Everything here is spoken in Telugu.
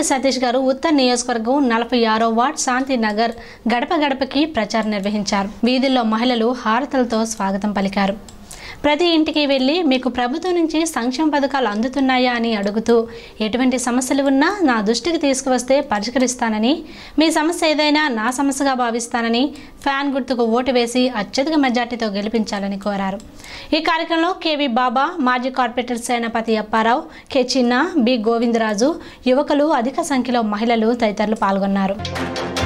కొడాలి సతీష్ గారు ఉత్తర్ నియోజకవర్గం నలభై ఆరో వార్డ్ శాంతినగర్ గడప గడపకి ప్రచారం నిర్వహించారు వీధుల్లో మహిళలు హారతలతో స్వాగతం పలికారు ప్రతి ఇంటికి వెళ్ళి మీకు ప్రభుత్వం నుంచి సంక్షేమ పథకాలు అందుతున్నాయా అని అడుగుతూ ఎటువంటి సమస్యలు ఉన్నా నా దృష్టికి తీసుకువస్తే పరిష్కరిస్తానని మీ సమస్య ఏదైనా నా సమస్యగా భావిస్తానని ఫ్యాన్ గుర్తుకు ఓటు వేసి అత్యధిక మెజార్టీతో గెలిపించాలని కోరారు ఈ కార్యక్రమంలో కేవి బాబా మాజీ corporator Senapathi Apparao K Chinna B Govindaraju యువకులు అధిక సంఖ్యలో మహిళలు తదితరులు పాల్గొన్నారు